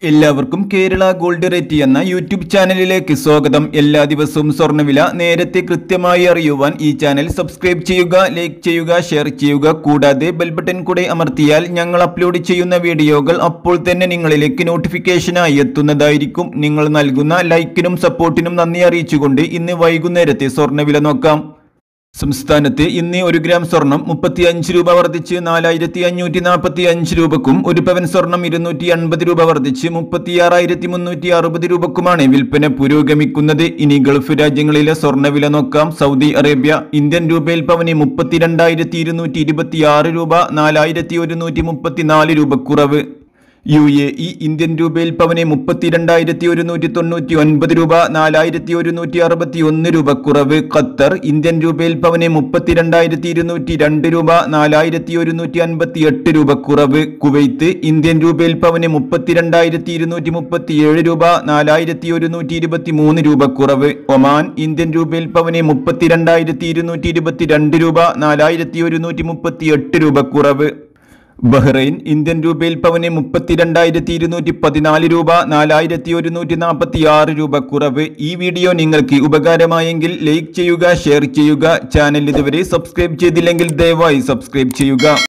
എല്ലാവർക്കും Kerala gold rate എന്ന YouTube ചാനലിലേക്ക് സ്വാഗതം എല്ലാ ദിവസവും സ്വർണ്ണവില നേരത്തെ കൃത്യമായി അറിയുവാൻ ഈ ചാനൽ സബ്സ്ക്രൈബ് ചെയ്യുക ലൈക്ക് ചെയ്യുക ഷെയർ ചെയ്യുക കൂടാതെ ബെൽ ബട്ടൺ കൂടെ അമർത്തിയാൽ ഞങ്ങൾ അപ്ലോഡ് ചെയ്യുന്ന വീഡിയോകൾ അപ്പോൾ തന്നെ നിങ്ങളിലേക്ക് നോട്ടിഫിക്കേഷനായി എത്തുന്നതായിരിക്കും നിങ്ങൾ നൽകുന്ന ലൈക്കിനും സപ്പോർട്ടിനും നന്ദി അറിയിച്ചുകൊണ്ട് ഇന്ന് വൈകുന്നേരത്തെ സ്വർണ്ണവില നോക്കാം സംസ്ഥാനത്ത് ഇന്ന് ഒരു ഗ്രാം സ്വർണം മുപ്പത്തി അഞ്ച് രൂപ വർദ്ധിച്ച് നാലായിരത്തി അഞ്ഞൂറ്റി നാൽപ്പത്തി അഞ്ച് രൂപക്കും ഒരു പവൻ സ്വർണം ഇരുന്നൂറ്റി അൻപത് രൂപ വർദ്ധിച്ച് മുപ്പത്തിയാറായിരത്തി മുന്നൂറ്റി അറുപത് രൂപക്കുമാണ് വിൽപ്പന പുരോഗമിക്കുന്നത് ഇനി ഗൾഫ് രാജ്യങ്ങളിലെ സ്വർണ്ണവില നോക്കാം സൗദി അറേബ്യ ഇന്ത്യൻ രൂപയിൽ പവന് മുപ്പത്തിരണ്ടായിരത്തി ഇരുന്നൂറ്റി ഇരുപത്തി ആറ് രൂപ നാലായിരത്തി ഒരുന്നൂറ്റി മുപ്പത്തിനാല് രൂപ കുറവ് യു എ ഇ ഇന്ത്യൻ രൂപയിൽ പവന് മുപ്പത്തിരണ്ടായിരത്തി ഒരുന്നൂറ്റി തൊണ്ണൂറ്റി ഒൻപത് രൂപ നാലായിരത്തി ഒരുന്നൂറ്റി അറുപത്തി ഒന്ന് രൂപ കുറവ് ഖത്തർ ഇന്ത്യൻ രൂപയിൽ പവന് മുപ്പത്തിരണ്ടായിരത്തി ഇരുന്നൂറ്റി രണ്ട് രൂപ നാലായിരത്തി ഒരുന്നൂറ്റി അൻപത്തി എട്ട് രൂപ കുറവ് കുവൈത്ത് ഇന്ത്യൻ രൂപയിൽ പവന് മുപ്പത്തിരണ്ടായിരത്തി ഇരുന്നൂറ്റി മുപ്പത്തി ഏഴ് രൂപ നാലായിരത്തി ഒരുന്നൂറ്റി ഇരുപത്തി മൂന്ന് രൂപ കുറവ് ഒമാൻ ഇന്ത്യൻ രൂപയിൽ പവന് മുപ്പത്തിരണ്ടായിരത്തി ഇരുന്നൂറ്റി ഇരുപത്തി രണ്ട് രൂപ നാലായിരത്തി ഒരുന്നൂറ്റി മുപ്പത്തി എട്ട് രൂപ കുറവ് ബഹ്റൈൻ ഇന്ത്യൻ രൂപയിൽ പവന് മുപ്പത്തിരണ്ടായിരത്തി ഇരുന്നൂറ്റി പതിനാല് രൂപ നാലായിരത്തി ഒരുന്നൂറ്റി നാൽപ്പത്തി ആറ് രൂപ കുറവ് ഈ വീഡിയോ നിങ്ങൾക്ക് ഉപകാരമായെങ്കിൽ ലൈക്ക് ചെയ്യുക ഷെയർ ചെയ്യുക ചാനൽ ഇതുവരെ സബ്സ്ക്രൈബ് ചെയ്തില്ലെങ്കിൽ ദയവായി സബ്സ്ക്രൈബ് ചെയ്യുക